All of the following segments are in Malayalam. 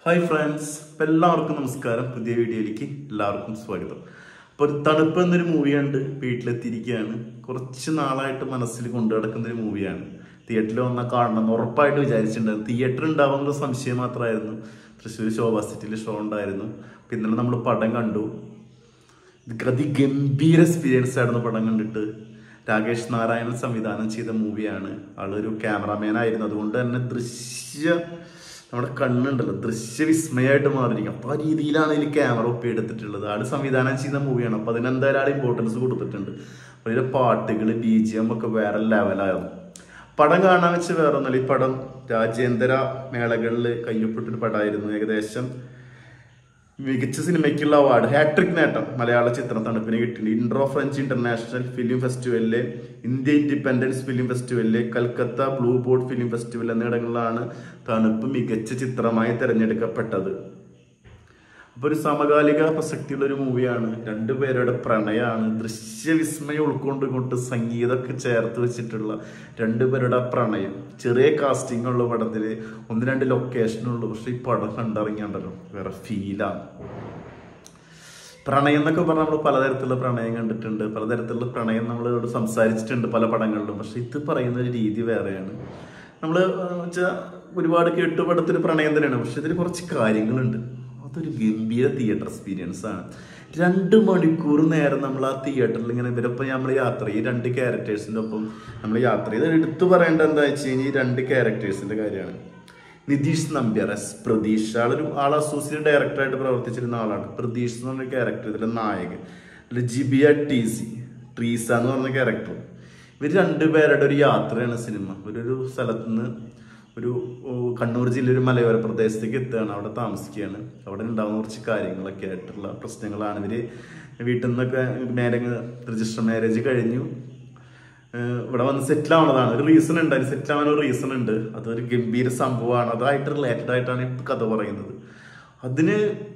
ഹായ് ഫ്രണ്ട്സ് അപ്പം എല്ലാവർക്കും നമസ്കാരം പുതിയ വീഡിയോയിലേക്ക് എല്ലാവർക്കും സ്വാഗതം അപ്പോൾ ഒരു തണുപ്പ് എന്നൊരു മൂവി കണ്ട് വീട്ടിലെത്തിയിരിക്കുകയാണ് കുറച്ച് നാളായിട്ട് മനസ്സിൽ കൊണ്ടു നടക്കുന്ന ഒരു മൂവിയാണ് തിയേറ്ററിൽ വന്നാൽ കാണണം എന്ന് ഉറപ്പായിട്ട് വിചാരിച്ചിട്ടുണ്ടായിരുന്നു തിയേറ്റർ ഉണ്ടാവുന്ന സംശയം മാത്രമായിരുന്നു തൃശ്ശൂർ ശോഭാ സിറ്റിയിൽ ഷോ ഉണ്ടായിരുന്നു അപ്പം ഇന്നലെ നമ്മൾ പടം കണ്ടു ഇത് അതിഗംഭീര എക്സ്പീരിയൻസ് ആയിരുന്നു പടം കണ്ടിട്ട് രാകേഷ് നാരായണൻ സംവിധാനം ചെയ്ത മൂവിയാണ് ആളൊരു ക്യാമറാമാൻ ആയിരുന്നു അതുകൊണ്ട് തന്നെ ദൃശ്യ നമ്മുടെ കണ്ണുണ്ടല്ലോ ദൃശ്യ വിസ്മയമായിട്ട് മാറിയിരിക്കും അപ്പോൾ ആ രീതിയിലാണ് ഇതിൽ ക്യാമറ ഒപ്പിയെടുത്തിട്ടുള്ളത് ആള് സംവിധാനം ചെയ്യുന്ന മൂവിയാണ് അപ്പോൾ അതിനെന്തായാലും ആൾ ഇമ്പോർട്ടൻസ് കൊടുത്തിട്ടുണ്ട് അപ്പോൾ ഇതിലെ പാട്ടുകൾ ബി ജി എം ഒക്കെ വേറെ ലെവലായിരുന്നു പടം കാണാൻ വെച്ച് വേറെ ഒന്നല്ല ഈ പടം രാജ്യാന്തര മേളകളിൽ കയ്യൊപ്പിട്ടൊരു പടമായിരുന്നു ഏകദേശം മികച്ച സിനിമയ്ക്കുള്ള അവാർഡ് ഹാട്രിക് നേട്ടം മലയാള ചിത്രം തണുപ്പിന് കിട്ടിയിട്ടുണ്ട് ഇൻട്രോ ഫ്രഞ്ച് ഇന്റർനാഷണൽ ഫിലിം ഫെസ്റ്റിവലിലെ ഇന്ത്യ ഇൻഡിപെൻഡൻസ് ഫിലിം ഫെസ്റ്റിവലിലെ Calcutta blue board film festival എന്നിടങ്ങളിലാണ് തണുപ്പ് മികച്ച ചിത്രമായി തിരഞ്ഞെടുക്കപ്പെട്ടത് അപ്പൊ ഒരു സമകാലിക പ്രസക്തിയുള്ള ഒരു മൂവിയാണ് രണ്ടുപേരുടെ പ്രണയമാണ് ദൃശ്യവിസ്മയം ഉൾക്കൊണ്ടുകൊണ്ട് സംഗീതമൊക്കെ ചേർത്ത് വെച്ചിട്ടുള്ള രണ്ടുപേരുടെ ആ പ്രണയം ചെറിയ കാസ്റ്റിംഗ് ഉള്ള പടത്തില് ഒന്ന് രണ്ട് ലൊക്കേഷനുള്ളൂ പക്ഷെ ഈ പടം കണ്ടിറങ്ങിയുണ്ടല്ലോ വേറെ ഫീലാണ് പ്രണയം എന്നൊക്കെ പറഞ്ഞാൽ നമ്മൾ പലതരത്തിലുള്ള പ്രണയം കണ്ടിട്ടുണ്ട് പലതരത്തിലുള്ള പ്രണയം നമ്മളോട് സംസാരിച്ചിട്ടുണ്ട് പല പടങ്ങളിലും പക്ഷെ ഇത് പറയുന്ന ഒരു രീതി വേറെയാണ് നമ്മൾ വെച്ചാൽ ഒരുപാട് കേട്ടുപടത്തിന് പ്രണയം തന്നെയാണ് പക്ഷെ ഇതിൽ കുറച്ച് കാര്യങ്ങളുണ്ട് അതൊരു ഗംഭീര തിയേറ്റർ എക്സ്പീരിയൻസ് ആണ് രണ്ട് മണിക്കൂർ നേരം നമ്മൾ ആ തിയേറ്ററിൽ ഇങ്ങനെ ഇവരൊപ്പം നമ്മൾ യാത്ര ചെയ്യും രണ്ട് ക്യാരക്ടേഴ്സിൻ്റെ ഒപ്പം നമ്മൾ യാത്ര ചെയ്ത് എടുത്തു പറയേണ്ടത് എന്താ വെച്ച് കഴിഞ്ഞാൽ ഈ രണ്ട് ക്യാരക്ടേഴ്സിൻ്റെ കാര്യമാണ് നിതീഷ് നമ്പ്യാർ എസ് പ്രതീഷ് ആളൊരു ആൾ അസോസിയേറ്റ് ഡയറക്ടറായിട്ട് പ്രവർത്തിച്ചിരുന്ന ആളാണ് പ്രതീഷ് എന്ന് പറഞ്ഞ ക്യാരക്ടർ ഇതിലെ നായകൻ അതിൽ ജിബിയ ടി സി ട്രീസ എന്ന് പറഞ്ഞ ക്യാരക്ടർ ഇവർ രണ്ടുപേരുടെ ഒരു യാത്രയാണ് സിനിമ ഒരു സ്ഥലത്ത് നിന്ന് ഒരു ഓ, കണ്ണൂർ ജില്ലയിൽ ഒരു മലയോര പ്രദേശത്തേക്ക് എത്തുകയാണ് അവിടെ താമസിക്കുകയാണ് അവിടെ ഉണ്ടാകുന്ന കുറച്ച് കാര്യങ്ങളൊക്കെ ആയിട്ടുള്ള പ്രശ്നങ്ങളാണ് ഇവര് വീട്ടിൽ നിന്നൊക്കെ മാരേജ് രജിസ്റ്റർ മാരേജ് കഴിഞ്ഞു ഏഹ് ഇവിടെ വന്ന് സെറ്റിൽ ആവണതാണ് ഒരു റീസൺ ഉണ്ട് അതിന് സെറ്റിൽ ആവാൻ ഒരു റീസൺ ഉണ്ട് അതൊരു ഗംഭീര സംഭവമാണ് അതായിട്ട് റിലേറ്റഡ് ആയിട്ടാണ് ഈ കഥ പറയുന്നത് അതിന്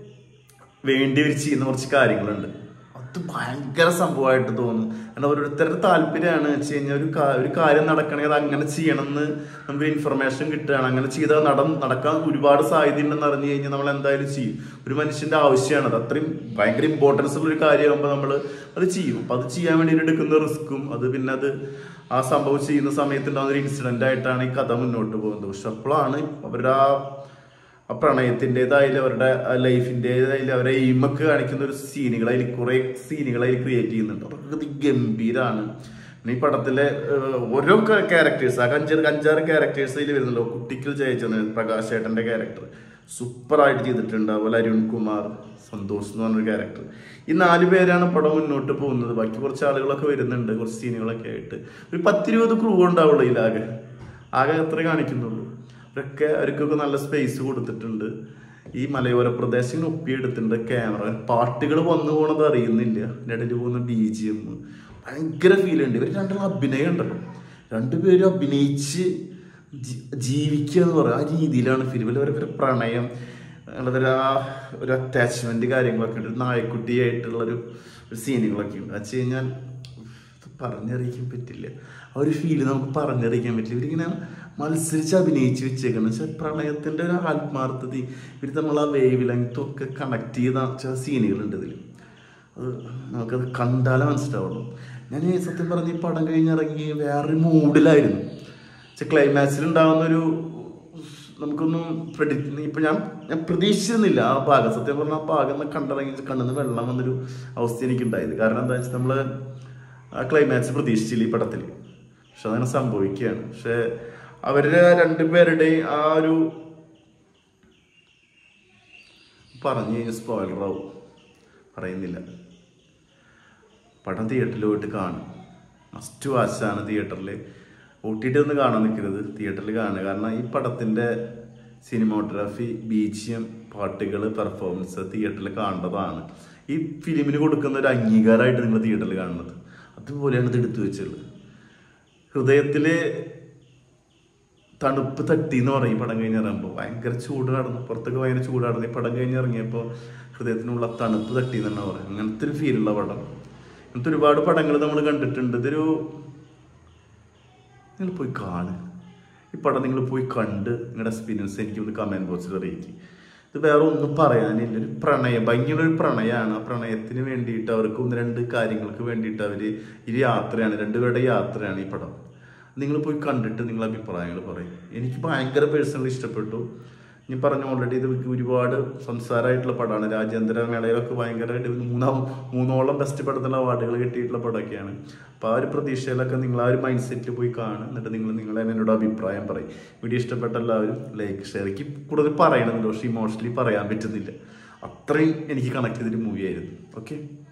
വേണ്ടി അവർ ചെയ്യുന്ന കുറച്ച് കാര്യങ്ങളുണ്ട് അത് ഭയങ്കര സംഭവമായിട്ട് തോന്നും കാരണം ഓരോരുത്തരുടെ താല്പര്യമാണ് വെച്ച് കഴിഞ്ഞാൽ ഒരു കാ- ഒരു കാര്യം നടക്കണമെങ്കിൽ അത് അങ്ങനെ ചെയ്യണമെന്ന് നമുക്ക് ഇൻഫർമേഷൻ കിട്ടുകയാണ് അങ്ങനെ ചെയ്താൽ നട നടക്കാൻ ഒരുപാട് സാധ്യത ഉണ്ടെന്ന് അറിഞ്ഞു കഴിഞ്ഞാൽ നമ്മൾ എന്തായാലും ചെയ്യും ഒരു മനുഷ്യന്റെ ആവശ്യമാണ് അത് അത്രയും ഭയങ്കര ഇമ്പോർട്ടൻസ് ഉള്ള ഒരു കാര്യമാകുമ്പോൾ നമ്മൾ അത് ചെയ്യും അപ്പൊ അത് ചെയ്യാൻ വേണ്ടി എടുക്കുന്ന റിസ്ക്കും അത് പിന്നെ അത് ആ സംഭവം ചെയ്യുന്ന സമയത്ത് ഉണ്ടാകുന്ന ഒരു ഇൻസിഡന്റ് ആയിട്ടാണ് ഈ കഥ മുന്നോട്ട് പോകുന്നത് പക്ഷെ അപ്പോഴാണ് അവരുടെ ആ ആ പ്രണയത്തിൻ്റെതായാലും അവരുടെ ലൈഫിൻ്റെതായാലും അവരെ എയിമൊക്കെ കാണിക്കുന്ന ഒരു സീനുകൾ അതിൽ കുറെ സീനുകൾ അതിൽ ക്രിയേറ്റ് ചെയ്യുന്നുണ്ട് അതൊക്കെ ഗംഭീരാണ് പിന്നെ ഈ പടത്തിലെ ഏഹ്, ഓരോ ക്യാരക്ടേഴ്സ് ആ അഞ്ചാറ് അഞ്ചാറ് ക്യാരക്ടേഴ്സ് അതിൽ വരുന്നല്ലോ കുട്ടിക്കൽ ജയിച്ചത് പ്രകാശ് ഏട്ടൻ്റെ ക്യാരക്ടർ സൂപ്പറായിട്ട് ചെയ്തിട്ടുണ്ട് അതുപോലെ അരുൺ കുമാർ സന്തോഷ് എന്ന് പറഞ്ഞൊരു ക്യാരക്ടർ ഈ നാല് പേരാണ് പടം മുന്നോട്ട് പോകുന്നത് ബാക്കി കുറച്ച് ആളുകളൊക്കെ വരുന്നുണ്ട് കുറച്ച് സീനുകളൊക്കെ ആയിട്ട് ഒരു പത്തിരുപത് ക്രൂ ഉണ്ടാവുള്ളൂ ഇതിലാകെ ആകെ അത്രേ കാണിക്കുന്നുള്ളൂ അവരൊക്കെ അവർക്കൊക്കെ നല്ല സ്പേസ് കൊടുത്തിട്ടുണ്ട് ഈ മലയോര പ്രദേശങ്ങൾ ഒപ്പിയെടുത്തിട്ടുണ്ട് ക്യാമറ പാട്ടുകൾ വന്നു പോണത് അറിയുന്നില്ല ഇടയിൽ പോകുന്ന ബി ജി എം ഭയങ്കര ഫീൽ ഉണ്ട് ഇവർ രണ്ടും അഭിനയം ഉണ്ടല്ലോ രണ്ടുപേരും അഭിനയിച്ച് ജി- ജീവിക്കുക എന്ന് പറയുക ആ രീതിയിലാണ് ഫിലിം അവരൊക്കെ പ്രണയം അവരുടെ ആ ഒരു അറ്റാച്ച്മെന്റ് കാര്യങ്ങളൊക്കെ ഉണ്ട് ഒരു നായക്കുട്ടിയായിട്ടുള്ള ഒരു ഒരു സീനുകളൊക്കെ ഉണ്ട് അത് വെച്ച് കഴിഞ്ഞാൽ ഇത് പറഞ്ഞറിയിക്കാൻ പറ്റില്ല ആ ഒരു ഫീല് നമുക്ക് പറഞ്ഞറിയിക്കാൻ പറ്റില്ല ഇവരിങ്ങനെ മത്സരിച്ച് അഭിനയിച്ച് വെച്ചേക്കണം വെച്ചാൽ പ്രണയത്തിന്റെ ഒരു ആത്മാർത്ഥത ഇവർ നമ്മൾ ആ വേവ് ലെങ്ത്തും ഒക്കെ കണക്ട് ചെയ്ത ചില സീനുകളുണ്ട് ഇതിൽ അത് നമുക്കത് കണ്ടാലേ മനസ്സിലാവുള്ളൂ ഞാൻ ഈ സത്യം പറഞ്ഞ് ഈ പടം കഴിഞ്ഞിറങ്ങി വേറൊരു മൂഡിലായിരുന്നു പക്ഷെ ക്ലൈമാക്സിൽ ഉണ്ടാവുന്ന ഒരു നമുക്കൊന്നും പ്രഡിക്റ്റ് ഇപ്പൊ ഞാൻ ഞാൻ പ്രതീക്ഷിച്ചിരുന്നില്ല ആ ഭാഗം സത്യം പറഞ്ഞാൽ ആ ഭാഗം ഒന്ന് കണ്ടിറങ്ങി കണ്ണിന്ന് വെള്ളം വന്നൊരു അവസ്ഥ എനിക്കുണ്ടായത് കാരണം എന്താ വെച്ചാൽ നമ്മള് ആ ക്ലൈമാക്സ് പ്രതീക്ഷിച്ചില്ല ഈ പടത്തിൽ പക്ഷെ അങ്ങനെ സംഭവിക്കുകയാണ് പക്ഷെ അവരുടെ രണ്ടുപേരുടെയും ആ ഒരു പറഞ്ഞു കഴിഞ്ഞാൽ സ്പോയിലറാവും പറയുന്നില്ല പടം തിയേറ്ററിൽ പോയിട്ട് കാണും മസ്റ്റ് വാച്ചാണ് തിയേറ്ററിൽ ഒ ടി ടി ഒന്ന് കാണാൻ നിൽക്കരുത് തിയേറ്ററിൽ കാണുക കാരണം ഈ പടത്തിൻ്റെ സിനിമോട്ടോഗ്രാഫി ബി ജി എം പാട്ടുകൾ പെർഫോമൻസ് തിയേറ്ററിൽ കാണേണ്ടതാണ് ഈ ഫിലിമിന് കൊടുക്കുന്ന ഒരു അംഗീകാരമായിട്ട് നിങ്ങൾ തിയേറ്ററിൽ കാണുന്നത് അതുപോലെയാണ് ഇത് എടുത്തു വെച്ചുള്ളത് ഹൃദയത്തിൽ തണുപ്പ് തട്ടി എന്ന് പറയും ഈ പടം കഴിഞ്ഞിറങ്ങുമ്പോൾ ഭയങ്കര ചൂട് കടന്നു പുറത്തൊക്കെ ഭയങ്കര ചൂട് കടന്നു ഈ പടം കഴിഞ്ഞിറങ്ങിയപ്പോൾ ഹൃദയത്തിനുള്ള തണുപ്പ് തട്ടി എന്ന് തന്നെ പറയാം അങ്ങനത്തെ ഒരു ഫീലുള്ള പടം അങ്ങനത്തെ ഒരുപാട് പടങ്ങൾ നമ്മൾ കണ്ടിട്ടുണ്ട് ഇതൊരു നിങ്ങൾ പോയി കാണുക ഈ പടം നിങ്ങൾ പോയി കണ്ട് നിങ്ങളുടെ എക്സ്പീരിയൻസ് എനിക്ക് ഒന്ന് കമൻറ്റ് ബോക്സിൽ അറിയിക്കും ഇത് വേറെ ഒന്നും പറയാനില്ല ഒരു പ്രണയം ഭയങ്കര ഒരു പ്രണയമാണ് ആ പ്രണയത്തിന് വേണ്ടിയിട്ട് അവർക്ക് ഒന്ന് രണ്ട് കാര്യങ്ങൾക്ക് വേണ്ടിയിട്ട് അവർ ഈ യാത്രയാണ് രണ്ടുപേരുടെ യാത്രയാണ് ഈ പടം നിങ്ങൾ പോയി കണ്ടിട്ട് നിങ്ങൾ അഭിപ്രായങ്ങൾ പറയും എനിക്ക് ഭയങ്കര പേഴ്സണലി ഇഷ്ടപ്പെട്ടു ഞാൻ പറഞ്ഞു ഓൾറെഡി ഇത് ഒരുപാട് സംസാരമായിട്ടുള്ള പടമാണ് രാജ്യാന്തര മേളയിലൊക്കെ ഭയങ്കരമായിട്ട് മൂന്നാം മൂന്നോളം ബെസ്റ്റ് പടത്തിലുള്ള അവാർഡുകൾ കിട്ടിയിട്ടുള്ള പടമൊക്കെയാണ് അപ്പോൾ ആ ഒരു പ്രതീക്ഷയിലൊക്കെ നിങ്ങൾ ആ ഒരു മൈൻഡ് സെറ്റിൽ പോയി കാണും എന്നിട്ട് നിങ്ങൾ നിങ്ങൾ എന്നോട് അഭിപ്രായം പറയും വീഡിയോ ഇഷ്ടപ്പെട്ട എല്ലാവരും ലൈക്ക് ഷെയർ എനിക്ക് കൂടുതൽ പറയണമെന്നുണ്ട് പക്ഷേ ഇമോഷണലി പറയാൻ പറ്റുന്നില്ല അത്രയും എനിക്ക് കണക്ട് ചെയ്തൊരു മൂവി ആയിരുന്നു ഓക്കെ